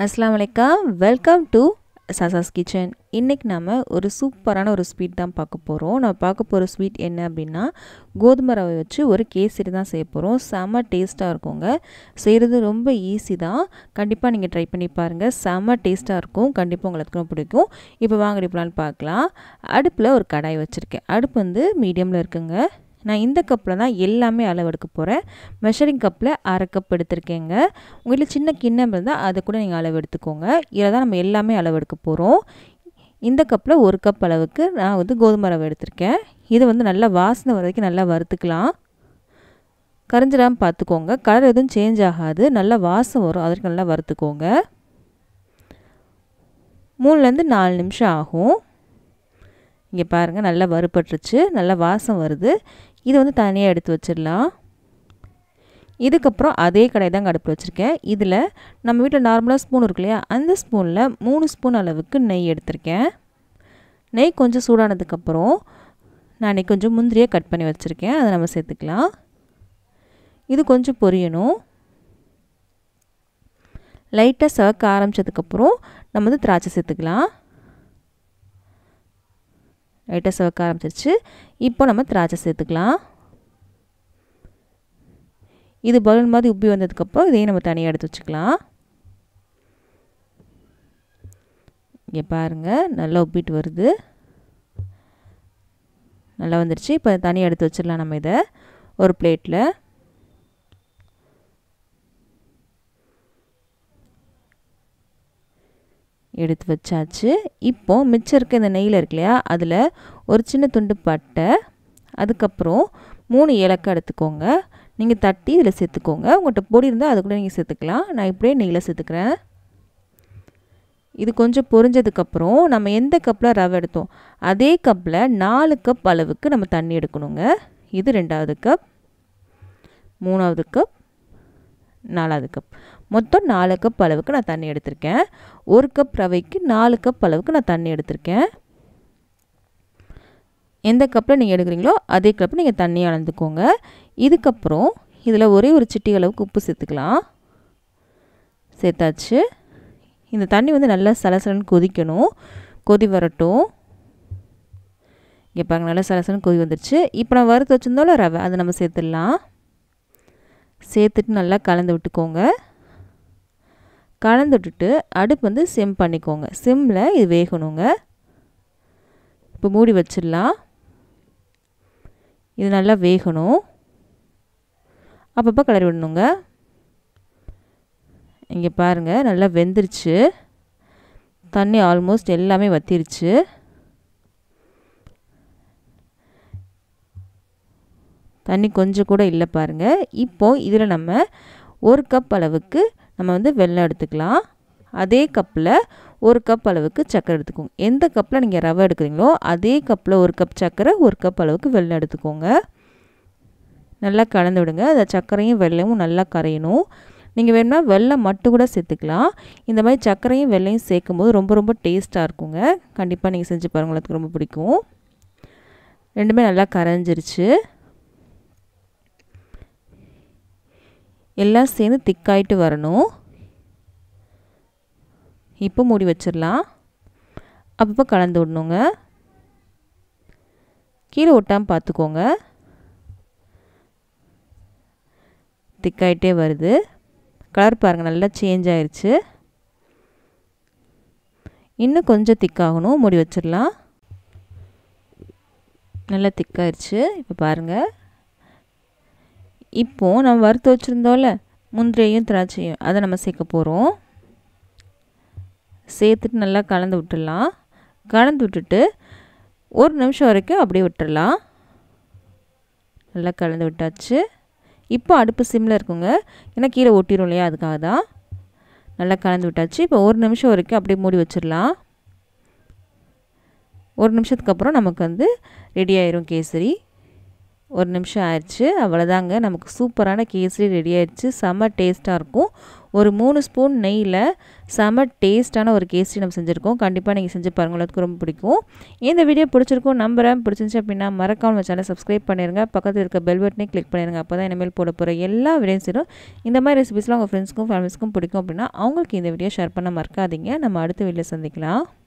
அஸ்லாம் வலைக்கம் welcome to சசாஸ் kitchen இன்றைக்கி நம்ம ஒரு சூப்பரான ஒரு ஸ்வீட் தான் பார்க்க போகிறோம் நம்ம பார்க்க போகிற ஸ்வீட் என்ன அப்படின்னா கோதுமை ரவை வச்சு ஒரு கேசரி தான் செய்ய போகிறோம் செம்ம டேஸ்ட்டாக இருக்குங்க செய்கிறது ரொம்ப ஈஸி தான் கண்டிப்பாக நீங்கள் ட்ரை பண்ணி பாருங்கள் செம்ம டேஸ்ட்டாக இருக்கும் கண்டிப்பாக உங்களுக்கு ரொம்ப பிடிக்கும் இப்போ வாங்க எப்படிலான்னு பார்க்கலாம் அடுப்பில் ஒரு கடாய் வச்சுருக்கேன் அடுப்பு வந்து மீடியமில் இருக்குங்க நான் இந்த கப்பில் தான் எல்லாமே அளவு எடுக்க போகிறேன் மெஷரிங் கப்பில் அரை கப் எடுத்திருக்கேங்க உங்கள் வீட்டில் சின்ன கிண்ணம் இருந்தால் அதை கூட நீங்கள் அளவு எடுத்துக்கோங்க இதில் தான் நம்ம எல்லாமே அளவு எடுக்க போகிறோம் இந்த கப்பில் ஒரு கப் அளவுக்கு நான் வந்து கோதுமை ரவை எடுத்திருக்கேன் இதை வந்து நல்லா வாசனை வரைக்கும் நல்லா வறுத்துக்கலாம் கரைஞ்சிடாமல் பார்த்துக்கோங்க கலர் எதுவும் சேஞ்ச் ஆகாது நல்லா வாசம் வரும் அதற்கு நல்லா வறுத்துக்கோங்க மூணுலேருந்து நாலு நிமிஷம் ஆகும் இங்கே பாருங்கள் நல்லா வறுபட்டுருச்சு நல்லா வாசம் வருது இதை வந்து தனியாக எடுத்து வச்சிடலாம் இதுக்கப்புறம் அதே கடாய் தாங்க அடுப்பில் வச்சுருக்கேன் இதில் நம்ம வீட்டில் நார்மலாக ஸ்பூன் இருக்கு இல்லையா அந்த ஸ்பூனில் மூணு ஸ்பூன் அளவுக்கு நெய் எடுத்திருக்கேன் நெய் கொஞ்சம் சூடானதுக்கப்புறம் நான் இன்றைக்கி கொஞ்சம் முந்திரியாக கட் பண்ணி வச்சுருக்கேன் அதை நம்ம சேர்த்துக்கலாம் இது கொஞ்சம் பொரியணும் லைட்டாக சவக்க ஆரம்பித்ததுக்கப்புறம் நம்ம வந்து திராட்சை சேர்த்துக்கலாம் லைட்டாக சிவக்க ஆரம்பிச்சிருச்சு இப்போ நம்ம திராட்சை சேர்த்துக்கலாம் இது பலூன் மாதிரி உப்பி வந்ததுக்கப்புறம் இதையும் நம்ம தனியாக எடுத்து வச்சுக்கலாம் இங்கே பாருங்கள் நல்லா உப்பிட்டு வருது நல்லா வந்துருச்சு இப்போ தனியாக எடுத்து வச்சிடலாம் நம்ம இதை ஒரு பிளேட்டில் எடுத்து வச்சாச்சு இப்போ மிச்சம் இருக்க இந்த நெய்யில் இருக்கு இல்லையா அதில் ஒரு சின்ன துண்டு பட்டை அதுக்கப்புறம் மூணு ஏலக்காய் எடுத்துக்கோங்க நீங்கள் தட்டி இதில் சேர்த்துக்கோங்க உங்கள்கிட்ட பொடி இருந்தால் அது கூட நீங்கள் சேர்த்துக்கலாம் நான் இப்படியே நெய்யில் சேர்த்துக்கிறேன் இது கொஞ்சம் பொரிஞ்சதுக்கப்புறம் நம்ம எந்த கப்பில் ரவை எடுத்தோம் அதே கப்பில் நாலு கப் அளவுக்கு நம்ம தண்ணி எடுக்கணுங்க இது ரெண்டாவது கப் மூணாவது கப் நாலாவது கப் மொத்தம் நாலு கப் அளவுக்கு நான் தண்ணி எடுத்திருக்கேன் ஒரு கப் ரவைக்கு நாலு கப் அளவுக்கு நான் தண்ணி எடுத்திருக்கேன் எந்த கப்பில் நீங்கள் எடுக்கிறீங்களோ அதே கப்பில் நீங்கள் தண்ணி அளந்துக்கோங்க இதுக்கப்புறம் இதில் ஒரே ஒரு சிட்டி அளவுக்கு உப்பு சேர்த்துக்கலாம் சேர்த்தாச்சு இந்த தண்ணி வந்து நல்லா சலசலன்னு கொதிக்கணும் கொதி வரட்டும் இங்கே பாருங்க நல்லா சலசலன்னு கொதி வந்துருச்சு இப்போ நான் வறுத்து வச்சுருந்தோம்ல ரவை அதை நம்ம சேர்த்துடலாம் சேர்த்துட்டு நல்லா கலந்து விட்டுக்கோங்க கலந்து விட்டுட்டு அடுப்பு வந்து சிம் பண்ணிக்கோங்க சிம்மில் இது வேகணுங்க இப்போ மூடி வச்சிடலாம் இது நல்லா வேகணும் அப்பப்போ கிளறி விடணுங்க இங்கே பாருங்கள் நல்லா வெந்துருச்சு தண்ணி ஆல்மோஸ்ட் எல்லாமே வத்திருச்சு தண்ணி கொஞ்சம் கூட இல்லை பாருங்கள் இப்போது இதில் நம்ம ஒரு கப் அளவுக்கு நம்ம வந்து வெல்லம் எடுத்துக்கலாம் அதே கப்பில் ஒரு கப் அளவுக்கு சர்க்கரை எடுத்துக்கோங்க எந்த கப்பில் நீங்கள் ரவை எடுக்கிறீங்களோ அதே கப்பில் ஒரு கப் சர்க்கரை ஒரு கப் அளவுக்கு வெல்லம் எடுத்துக்கோங்க நல்லா கலந்து விடுங்க அந்த சர்க்கரையும் வெள்ளமும் நல்லா கரையணும் நீங்கள் வேணும்னா வெள்ளம் மட்டும் கூட சேர்த்துக்கலாம் இந்த மாதிரி சர்க்கரையும் வெள்ளையும் சேர்க்கும் போது ரொம்ப ரொம்ப டேஸ்ட்டாக இருக்குங்க கண்டிப்பாக நீங்கள் செஞ்சு பாருங்கள் உங்களுக்கு ரொம்ப பிடிக்கும் ரெண்டுமே நல்லா கரைஞ்சிருச்சு எல்லாம் சேர்ந்து திக்காயிட்டு வரணும் இப்போ மூடி வச்சிடலாம் அப்பப்போ கலந்து விடணுங்க கீழே ஒட்டாமல் பார்த்துக்கோங்க திக்காயிட்டே வருது கலர் பாருங்கள் நல்லா சேஞ்ச் ஆயிடுச்சு இன்னும் கொஞ்சம் திக்காகணும் மூடி வச்சிடலாம் நல்லா திக்காயிருச்சு இப்போ பாருங்கள் இப்போது நம்ம வறுத்து வச்சுருந்தோம்ல முந்திரியையும் திராட்சையும் அதை நம்ம சேர்க்க போகிறோம் சேர்த்துட்டு நல்லா கலந்து விட்டுடலாம் கலந்து விட்டுட்டு ஒரு நிமிஷம் வரைக்கும் அப்படியே விட்டுடலாம் நல்லா கலந்து விட்டாச்சு இப்போ அடுப்பு சிம்மில் இருக்குங்க ஏன்னா கீழே ஒட்டிடும் இல்லையா அதுக்காக தான் நல்லா கலந்து விட்டாச்சு இப்போ ஒரு நிமிஷம் வரைக்கும் அப்படியே மூடி வச்சிடலாம் ஒரு நிமிஷத்துக்கு அப்புறம் நமக்கு வந்து ரெடி ஆயிரும் கேசரி ஒரு நிமிஷம் ஆயிடுச்சு அவ்வளோதாங்க நமக்கு சூப்பரான கேசரி ரெடி ஆயிடுச்சு செம்ம டேஸ்ட்டாக இருக்கும் ஒரு மூணு ஸ்பூன் நெய்யில் செம்ம டேஸ்ட்டான ஒரு கேசரி நம்ம செஞ்சுருக்கோம் கண்டிப்பாக நீங்கள் செஞ்சு பாருங்கள் உங்களுக்கு ரொம்ப பிடிக்கும் இந்த வீடியோ பிடிச்சிருக்கும் நம்புறேன் பிடிச்சிருந்துச்சு அப்படின்னா மறக்காம நம்ம சேனல் சப்ஸ்கிரைப் பண்ணிடுங்க பக்கத்தில் இருக்க பெல் பட்டனே கிளிக் பண்ணிடுங்க அப்போ தான் இனிமேல் போட போகிற எல்லா வீடியோஸும் இந்த மாதிரி ரெசிபிஸ்லாம் உங்கள் ஃப்ரெண்ட்ஸ்க்கும் ஃபேமிலிஸ்க்கும் பிடிக்கும் அப்படின்னா அவங்களுக்கு இந்த வீடியோ ஷேர் பண்ண மறக்காதீங்க நம்ம அடுத்த வீடியோ சந்திக்கலாம்